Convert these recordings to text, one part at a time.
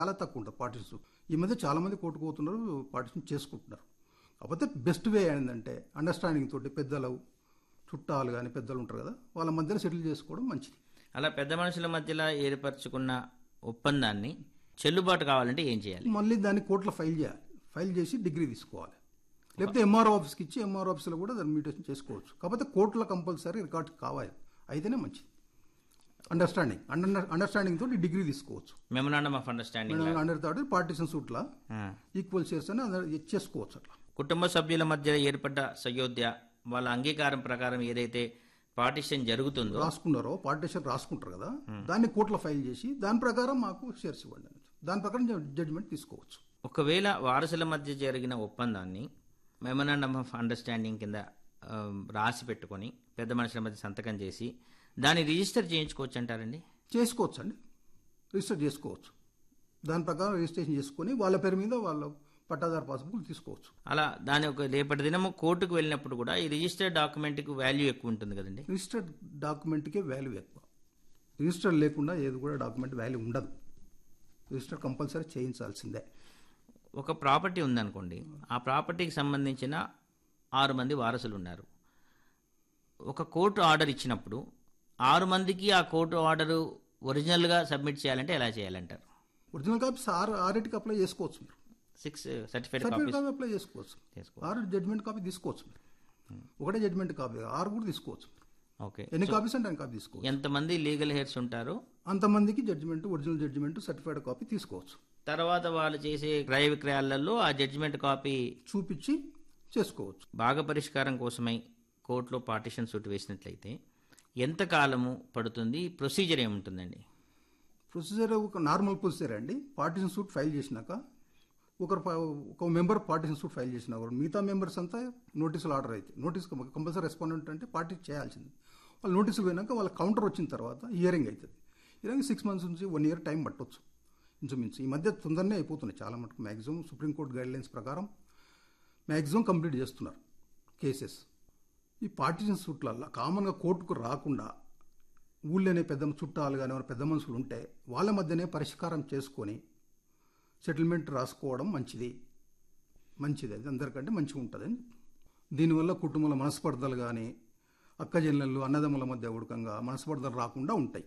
చాలా తక్కువ ఉంటుంది పార్టిసిపేషన్ ఈ మధ్య చాలా మంది కోటుకుపోతున్నారు పార్టిసిపేషన్ చేసుకుంటున్నారు కాకపోతే బెస్ట్ వే ఏంటంటే అండర్స్టాండింగ్ తోటి పెద్దలు చుట్టాలు కానీ పెద్దలు ఉంటారు కదా వాళ్ళ మధ్యలో సెటిల్ చేసుకోవడం మంచిది అలా పెద్ద మనుషుల మధ్యలో ఏర్పరచుకున్న ఒప్పందాన్ని చెల్లుబాటు కావాలంటే ఏం చేయాలి మళ్ళీ దాన్ని కోర్టులో ఫైల్ చేయాలి ఫైల్ చేసి డిగ్రీ తీసుకోవాలి లేకపోతే ఎంఆర్ఓ ఆఫీస్కి ఇచ్చి ఎంఆర్ఓ ఆఫీస్లో కూడా దాన్ని మ్యూటేషన్ చేసుకోవచ్చు కాకపోతే కోర్టులో కంపల్సరీ రికార్డ్ కావాలి అయితేనే మంచిది అండర్స్టాండింగ్ అండర్ అండర్స్టాండింగ్ తోటి డిగ్రీ తీసుకోవచ్చు memorandum of understanding under third partition సూట్లా ఈక్వల్ షేర్స్ అని అందరూ చేసుకోవచ్చు అట్లా కుటుంబ సభ్యుల మధ్య ఏర్పడ్డ సయోధ్య వాళ్ళ అంగీకారం ప్రకారం ఏదైతే పార్టిషన్ జరుగుతుందో రాసుకున్నారో పార్టీషన్ రాసుకుంటారు కదా దాన్ని కోర్టులో ఫైల్ చేసి దాని ప్రకారం మాకు షేర్స్ ఇవ్వండి అనొచ్చు దాని ప్రకారం జడ్జిమెంట్ తీసుకోవచ్చు ఒకవేళ వారసుల మధ్య జరిగిన ఒప్పందాన్ని మెమరాండమ్ ఆఫ్ అండర్స్టాండింగ్ కింద ఆ, రాసి పెట్టుకొని పెద్ద మనుషుల మధ్య సంతకం చేసి దాన్ని రిజిస్టర్ చేయించుకోవచ్చు అంటారండి చేసుకోవచ్చు అండి రిజిస్టర్ చేసుకోవచ్చు దాని ప్రకారం రిజిస్ట్రేషన్ చేసుకొని వాళ్ళ పేరు మీద వాళ్ళ పట్టాదారు పాస్బుక్ తీసుకోవచ్చు అలా దాని ఒక రేపటి దినము కోర్టుకు వెళ్ళినప్పుడు కూడా ఈ రిజిస్టర్డ్ డాక్యుమెంట్కి వాల్యూ ఎక్కువ ఉంటుంది కదండి రిజిస్టర్డ్ డాక్యుమెంట్కే వాల్యూ ఎక్కువ రిజిస్టర్ లేకుండా ఏది కూడా డాక్యుమెంట్ వాల్యూ ఉండదు రిజిస్టర్ కంపల్సరీ చేయించాల్సిందే ఒక ప్రాపర్టీ ఉందనుకోండి ఆ ప్రాపర్టీకి సంబంధించిన ఆరు మంది వారసులు ఉన్నారు ఒక కోర్టు ఆర్డర్ ఇచ్చినప్పుడు ఆరు మందికి ఆ కోర్టు ఆర్డర్ ఒరిజినల్గా సబ్మిట్ చేయాలంటే ఎలా చేయాలంటారు ఒరిజినల్ కాపీస్ ఆరు ఆరింటికి అప్లై చేసుకోవచ్చు మీరు six certified certificate copies copy apply చేసుకోవచ్చు చేసుకో ఆరు జడ్జిమెంట్ కాపీ తీసుకోవచ్చు మీరు ఒకటే జడ్జిమెంట్ కాపీ ఆరు కూడా తీసుకోవచ్చు మీరు ఓకే ఎన్ని కాపీస్ అంటే అన్ని కాపీ తీసుకోవచ్చు ఎంతమంది లీగల్ హెయిర్స్ ఉంటారో అంతమందికి judgment original judgment certified copy తీసుకోవచ్చు తర్వాత వాళ్ళు చేసే క్రయ విక్రయాలలో ఆ జడ్జిమెంట్ కాపీ చూపించి చేసుకోవచ్చు భాగ పరిష్కారం కోసమై కోర్టులో పార్టిషన్ సూట్ వేసినట్లయితే ఎంత కాలము పడుతుంది ప్రొసీజర్ ఏముంటుందండి ప్రొసీజర్ ఒక నార్మల్ ప్రొసీజర్ అండి పార్టీషన్ సూట్ ఫైల్ చేసినాక ఒకరు ప- ఒక మెంబర్ పార్టీషన్ సూట్ ఫైల్ చేసిన వారు మిగతా మెంబర్స్ అంతా నోటీసులు ఆర్డర్ అయితే నోటీస్ కంపల్సరీ రెస్పాండెంట్ అంటే పార్టీ చేయాల్సింది వాళ్ళు నోటీసులు పోయినాక వాళ్ళ కౌంటర్ వచ్చిన తర్వాత హియరింగ్ అవుతుంది హియరింగ్ సిక్స్ మంత్స్ నుంచి వన్ ఇయర్ టైం పట్టొచ్చు ఇంచుమించు ఈ మధ్య తొందరనే అయిపోతున్నాయి చాలా మటుకు మ్యాక్సిమం సుప్రీంకోర్టు గైడ్ లైన్స్ ప్రకారం మ్యాక్సిమం కంప్లీట్ చేస్తున్నారు కేసెస్ ఈ పార్టీషన్ సూట్లల్లో కామన్గా కోర్టుకు రాకుండా ఊళ్ళోనే పెద్ద చుట్టాలు కానీ ఎవరైనా పెద్ద మనుషులు ఉంటే వాళ్ళ మధ్యనే పరిష్కారం చేసుకొని సెటిల్మెంట్ రాసుకోవడం మంచిది మంచిది అది అందరికంటే మంచిగా ఉంటుంది దీనివల్ల కుటుంబంలో మనస్పర్ధలు కానీ అక్క చెల్లెళ్ళు అన్నదమ్ముల మధ్య ఉడకంగా మనస్పర్ధలు రాకుండా ఉంటాయి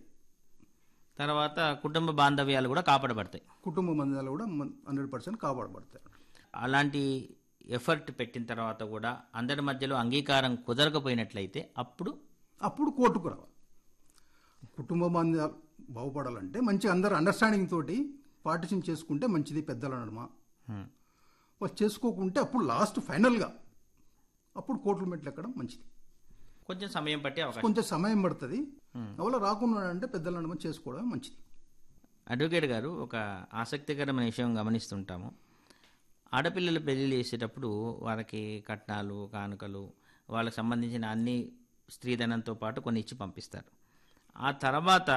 తర్వాత కుటుంబ బాంధవ్యాలు కూడా కాపాడబడతాయి కుటుంబ మధ్యలో కూడా హండ్రెడ్ పర్సెంట్ కాపాడబడతాయి అలాంటి ఎఫర్ట్ పెట్టిన తర్వాత కూడా అందరి మధ్యలో అంగీకారం కుదరకపోయినట్లయితే అప్పుడు అప్పుడు కోర్టుకు రావాలి కుటుంబ బంధాలు బాగుపడాలంటే మంచి అందరు అండర్స్టాండింగ్ తోటి పార్టిషన్ చేసుకుంటే మంచిది పెద్దల నడుమ హ్మ్, వాళ్ళు చేసుకోకుంటే అప్పుడు లాస్ట్ ఫైనల్గా అప్పుడు కోర్టుల మెట్లు ఎక్కడం మంచిది కొంచెం సమయం పట్టే అవకాశం కొంచెం సమయం పడుతుంది అవల్ల రాకుండా అంటే పెద్దల నడుమ చేసుకోవడం మంచిది అడ్వకేట్ గారు ఒక ఆసక్తికరమైన విషయం గమనిస్తుంటాము ఆడపిల్లలు పెళ్లి చేసేటప్పుడు వాళ్ళకి కట్నాలు కానుకలు వాళ్ళకి సంబంధించిన అన్ని స్త్రీధనంతో పాటు కొన్ని ఇచ్చి పంపిస్తారు ఆ తర్వాత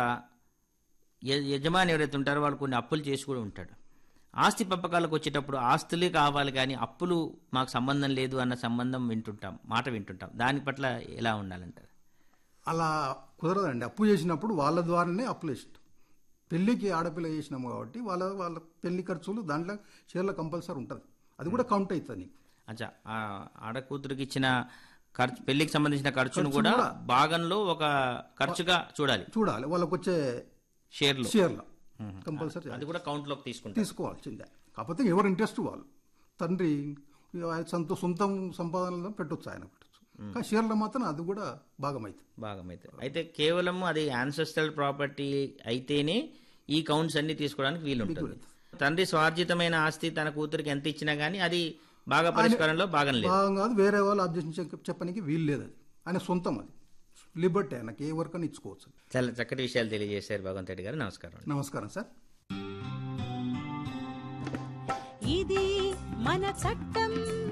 య- యజమాని ఎవరైతే ఉంటారో వాళ్ళు కొన్ని అప్పులు చేసి కూడా ఉంటాడు ఆస్తి పంపకాలకు వచ్చేటప్పుడు ఆస్తులే కావాలి కానీ అప్పులు మాకు సంబంధం లేదు అన్న సంబంధం వింటుంటాం మాట వింటుంటాం దాని పట్ల ఎలా ఉండాలంటారు అలా కుదరదండి అప్పు చేసినప్పుడు వాళ్ళ ద్వారానే అప్పులు వేసినట్టు పెళ్లికి ఆడపిల్ల చేసినాము కాబట్టి వాళ్ళ వాళ్ళ పెళ్లి ఖర్చులు దాంట్లో షేర్ల కంపల్సరీ ఉంటుంది అది కూడా కౌంట్ అవుతుంది నీకు అచ్చా ఆ ఆడకూతురికి ఇచ్చిన ఖర్చు పెళ్లికి సంబంధించిన ఖర్చును కూడా భాగంలో ఒక ఖర్చుగా చూడాలి చూడాలి వాళ్ళకు వచ్చే షేర్లు షేర్ల కంపల్సరీ అది కూడా కౌంట్ లోకి తీసుకుంటారు తీసుకోవాల్సిందే కాకపోతే ఎవరు ఇంట్రెస్ట్ వాళ్ళు తండ్రి ఇక ఆయన సొంత సొంతం సంపాదనలో పెట్టొచ్చు ఆయన పెట్టొచ్చు కానీ షేర్లో మాత్రం అది కూడా భాగమైతుంది భాగమైతే అయితే కేవలం అది యాన్సెస్ట్రల్ ప్రాపర్టీ అయితేనే ఈ కౌంట్స్ అన్ని తీసుకోవడానికి వీలుంటుంది తండ్రి స్వార్జితమైన ఆస్తి తన కూతురికి ఎంత ఇచ్చినా గానీ అది భాగ పరిష్కారంలో భాగం లేదు భాగం కాదు వేరే వాళ్ళు అబ్జెక్షన్ చెప్పడానికి వీలు లేదు అది ఆయన సొంతం అది లిబర్టీ ఆయనకి ఏ వర్క్ అని ఇచ్చుకోవచ్చు చాలా చక్కటి విషయాలు తెలియజేశారు భగవంత్ రెడ్డి గారు నమస్కారం నమస్కారం సార్ ఇది మన చట్టం